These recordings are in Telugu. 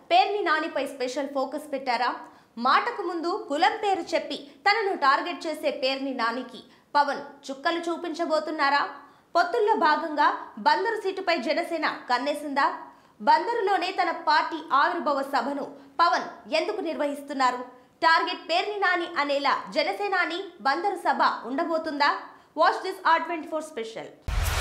పేర్ని నానిపై స్పెషల్ ఫోకస్ పెట్టారా మాటకు ముందు కులం పేరు చెప్పి తనను టార్గెట్ చేసే పేర్ని నానికి పవన్ చుక్కలు చూపించబోతున్నారా పొత్తుల్లో భాగంగా బందరు సీటుపై జనసేన కన్నేసిందా బందరులోనే తన పార్టీ ఆవిర్భావ సభను పవన్ ఎందుకు నిర్వహిస్తున్నారు టార్గెట్ పేర్ని నాని అనేలా జనసేనాని బందరు సభ ఉండబోతుందా watch this R twenty four special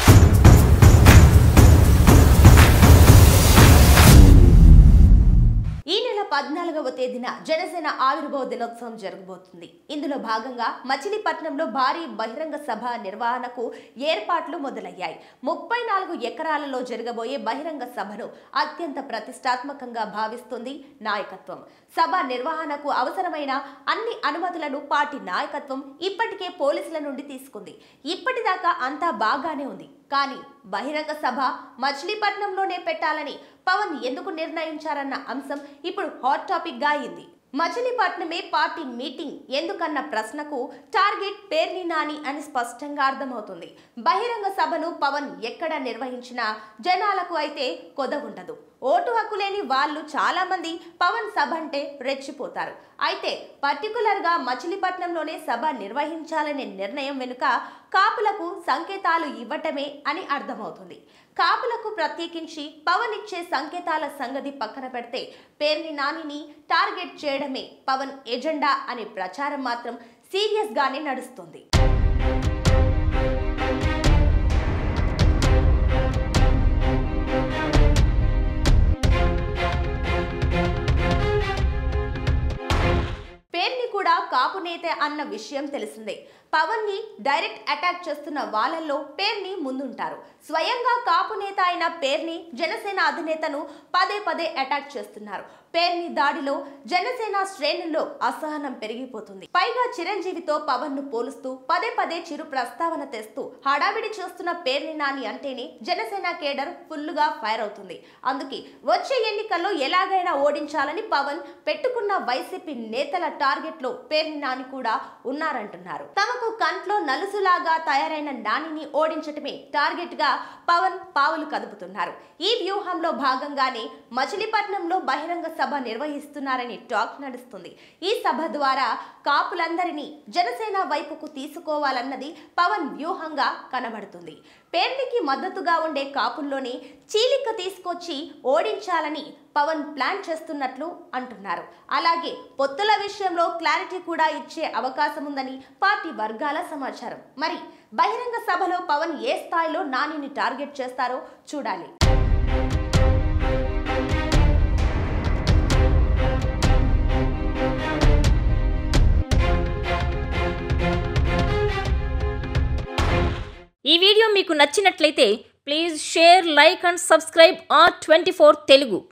ఈ నెల పద్నాలుగవ తేదీన జనసేన ఆవిర్భావ దినోత్సవం జరగబోతుంది ఇందులో భాగంగా మచిలీపట్నంలో భారీ బహిరంగ సభ నిర్వహణకు ఏర్పాట్లు మొదలయ్యాయి ముప్పై నాలుగు ఎకరాలలో జరగబోయే బహిరంగ సభను అత్యంత ప్రతిష్టాత్మకంగా భావిస్తుంది నాయకత్వం సభ నిర్వహణకు అవసరమైన అన్ని అనుమతులను పార్టీ నాయకత్వం ఇప్పటికే పోలీసుల నుండి తీసుకుంది ఇప్పటిదాకా అంతా బాగానే ఉంది కానీ బహిరంగ సభ మచిలీపట్నంలోనే పెట్టాలని పవన్ ఎందుకు నిర్ణయించారన్న అంశం ఇప్పుడు హాట్ టాపిక్ గా అయింది మచిలీపట్నమే పార్టీ మీటింగ్ ఎందుకన్న ప్రశ్నకు టార్గెట్ పేర్ని నాని అని స్పష్టంగా అర్థమవుతుంది బహిరంగ సభను పవన్ ఎక్కడ నిర్వహించినా జనాలకు అయితే కొద ఉండదు ఓటు హక్కు లేని వాళ్ళు చాలా మంది పవన్ సభ అంటే రెచ్చిపోతారు అయితే పర్టికులర్గా మచిలీపట్నంలోనే సభ నిర్వహించాలనే నిర్ణయం వెనుక కాపులకు సంకేతాలు ఇవ్వటమే అని అర్థమవుతుంది కాపులకు ప్రత్యేకించి పవన్ ఇచ్చే సంకేతాల సంగతి పక్కన పెడితే పేర్ని నానిని టార్గెట్ చేయడమే పవన్ ఎజెండా అనే ప్రచారం మాత్రం సీరియస్ గానే నడుస్తుంది పేర్ని కూడా కాపు నేత అన్న విషయం తెలిసిందే పవన్ ని డైరెక్ట్ అటాక్ చేస్తున్న వాళ్ళల్లో పేర్ని ముందుంటారు స్వయంగా కాపు నేత అయిన పేర్ని జనసేన అధినేతను పదే పదే అటాక్ చేస్తున్నారు పేర్ని దాడిలో జనసేన శ్రేణుల్లో అసహనం పెరిగిపోతుంది పైగా చిరంజీవితో పవన్ ను పోలుస్తూ పదే పదే చిరు ప్రస్తావన తెస్తూ హడావిడి చేస్తున్న పేర్ని నాని అంటేనే జనసేన కేడర్ ఫుల్లుగా ఫైర్ అవుతుంది అందుకే వచ్చే ఎన్నికల్లో ఎలాగైనా ఓడించాలని పవన్ పెట్టుకున్న వైసీపీ నేతల టార్గెట్ లో పేర్ని నాని కూడా ఉన్నారంటున్నారు తమకు కంట్లో నలుసులాగా తయారైన నానిని ఓడించటమే టార్గెట్ గా పవన్ పావులు కదుపుతున్నారు ఈ వ్యూహంలో భాగంగానే మచిలీపట్నంలో బహిరంగ సభ నిర్వహిస్తున్నారని టాక్ నడుస్తుంది ఈ సభ ద్వారా కాపులందరినీ జనసేన వైపుకు తీసుకోవాలన్నది పవన్ వ్యూహంగా కనబడుతుంది పేర్నికి మద్దతుగా ఉండే కాపుల్లోనే చీలిక తీసుకొచ్చి ఓడించాలని పవన్ ప్లాన్ చేస్తున్నట్లు అంటున్నారు అలాగే పొత్తుల విషయంలో క్లారిటీ కూడా ఇచ్చే అవకాశం ఉందని పార్టీ వర్గాల సమాచారం మరి బహిరంగ సభలో పవన్ ఏ స్థాయిలో నానిని టార్గెట్ చేస్తారో చూడాలి ఈ వీడియో మీకు నచ్చినట్లయితే please share like and subscribe R twenty Telugu